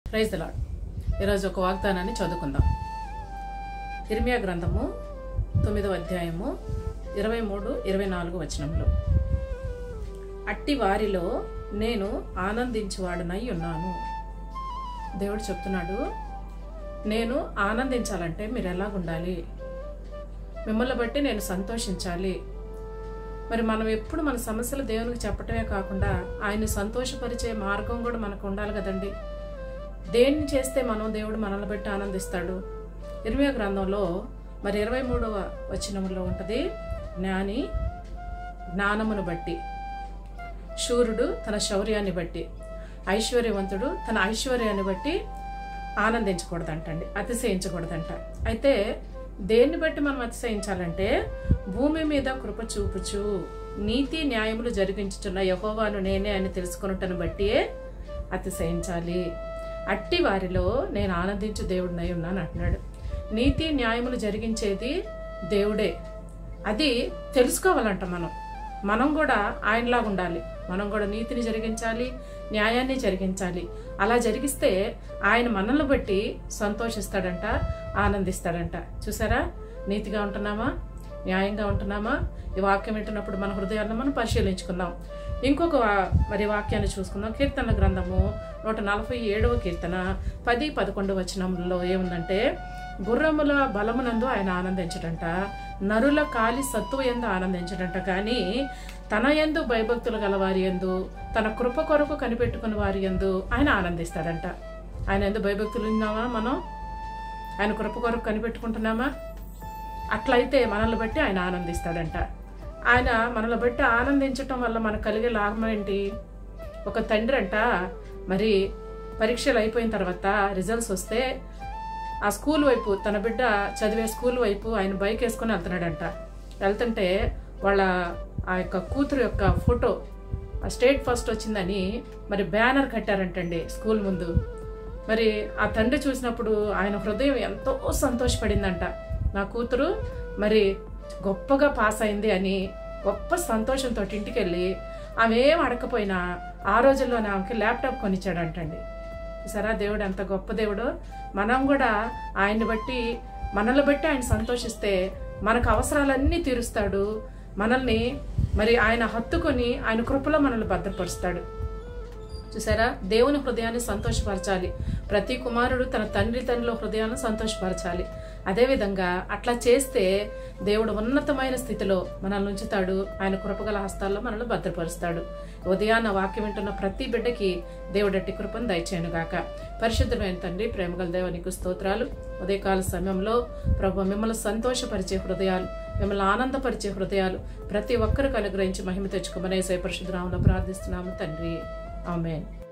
praise the Lord ఈరోజు ఒక వాగ్దానాన్ని చదువుకుందాం ఇర్మియా గ్రంథము తొమ్మిదవ అధ్యాయము ఇరవై మూడు ఇరవై నాలుగు వచనంలో అట్టి వారిలో నేను ఆనందించువాడునై ఉన్నాను దేవుడు చెప్తున్నాడు నేను ఆనందించాలంటే మీరు ఎలాగుండాలి మిమ్మల్ని బట్టి నేను సంతోషించాలి మరి మనం ఎప్పుడు మన సమస్యలు దేవునికి చెప్పటమే కాకుండా ఆయన సంతోషపరిచే మార్గం కూడా మనకు ఉండాలి కదండి దేన్ని చేస్తే మనం దేవుడు మనల్ని బట్టి ఆనందిస్తాడు ఇరవై గ్రంథంలో మరి ఇరవై మూడవ వచనంలో ఉంటుంది జ్ఞాని జ్ఞానమును బట్టి శూరుడు తన శౌర్యాన్ని బట్టి ఐశ్వర్యవంతుడు తన ఐశ్వర్యాన్ని బట్టి ఆనందించకూడదంటండి అతిశయించకూడదంట అయితే దేన్ని బట్టి మనం అతిశయించాలంటే భూమి మీద కృప చూపుచు నీతి న్యాయములు జరిగించుచున్న యహోవాను నేనే అని తెలుసుకున్నటను బట్టియే అతిశయించాలి అట్టి వారిలో నేను ఆనందించు దేవుడినై ఉన్నాను అంటున్నాడు నీతి న్యాయములు జరిగించేది దేవుడే అది తెలుసుకోవాలంట మనం మనం కూడా ఆయనలాగా ఉండాలి మనం కూడా నీతిని జరిగించాలి న్యాయాన్ని జరిగించాలి అలా జరిగిస్తే ఆయన మనల్ని బట్టి సంతోషిస్తాడంట ఆనందిస్తాడంట చూసారా నీతిగా ఉంటున్నామా న్యాయంగా ఉంటున్నామా ఈ వాక్యం వింటున్నప్పుడు మన హృదయాన్ని మనం పరిశీలించుకుందాం ఇంకొక వా- మరి వాక్యాన్ని చూసుకుందాం కీర్తనల గ్రంథము నూట నలభై ఏడవ కీర్తన పది పదకొండు వచనంలో ఏముందంటే గుర్రముల బలమునందు ఆయన ఆనందించడంట నరుల కాలి సత్తువ ఎందు ఆనందించడంట కానీ తన ఎందు భయభక్తులు గల వారి ఎందు తన కృప కొరకు కనిపెట్టుకున్న వారి ఎందు ఆయన ఆనందిస్తాడంట ఆయన ఎందు భయభక్తులు ఉన్నామా మనం ఆయన కృప కొరకు కనిపెట్టుకుంటున్నామా అట్లయితే మనల్ని బట్టి ఆయన ఆనందిస్తాడంట ఆయన మనల్ని బట్టి ఆనందించటం వల్ల మనకు కలిగే లాభం ఏంటి ఒక తండ్రి అంట మరి పరీక్షలు అయిపోయిన తర్వాత రిజల్ట్స్ వస్తే ఆ స్కూల్ వైపు తన బిడ్డ చదివే స్కూల్ వైపు ఆయన బైక్ వేసుకొని వెళ్తున్నాడంట వెళ్తుంటే వాళ్ళ ఆ యొక్క కూతురు యొక్క ఫోటో ఆ స్టేట్ ఫస్ట్ వచ్చిందని మరి బ్యానర్ కట్టారంటండి స్కూల్ ముందు మరి ఆ తండ్రి చూసినప్పుడు ఆయన హృదయం ఎంతో సంతోషపడిందంట నా కూతురు మరి గొప్పగా పాస్ అయింది అని గొప్ప సంతోషంతో ఇంటికి వెళ్ళి ఆమె ఏం అడగకపోయినా ఆ రోజుల్లోనే ఆమెకి ల్యాప్టాప్ కొనిచ్చాడంటండి సరా దేవుడు ఎంత గొప్ప దేవుడు మనం కూడా ఆయన్ని బట్టి మనల్ని బట్టి ఆయన సంతోషిస్తే మనకు అవసరాలన్నీ తీరుస్తాడు మనల్ని మరి ఆయన హత్తుకొని ఆయన కృపలో మనల్ని భద్రపరుస్తాడు చూసారా దేవుని హృదయాన్ని సంతోషపరచాలి ప్రతి కుమారుడు తన తండ్రి తండ్రిలో హృదయాన్ని సంతోషపరచాలి అదేవిధంగా అట్లా చేస్తే దేవుడు ఉన్నతమైన స్థితిలో మనల్ని ఉంచుతాడు ఆయన కృపగల హస్తాల్లో మనల్ని భద్రపరుస్తాడు ఉదయాన్న వాక్యం వింటున్న ప్రతి బిడ్డకి దేవుడట్టి కృపను దయచేయను గాక పరిశుద్ధమైన తండ్రి ప్రేమగల దేవానికి స్తోత్రాలు ఉదయకాల సమయంలో ప్రభు మిమ్మల్ని సంతోషపరిచే హృదయాలు మిమ్మల్ని ఆనందపరిచే హృదయాలు ప్రతి ఒక్కరికి అనుగ్రహించి మహిమ తెచ్చుకోమని పరిశుద్ధరాములో ప్రార్థిస్తున్నాము తండ్రి ఆమెన్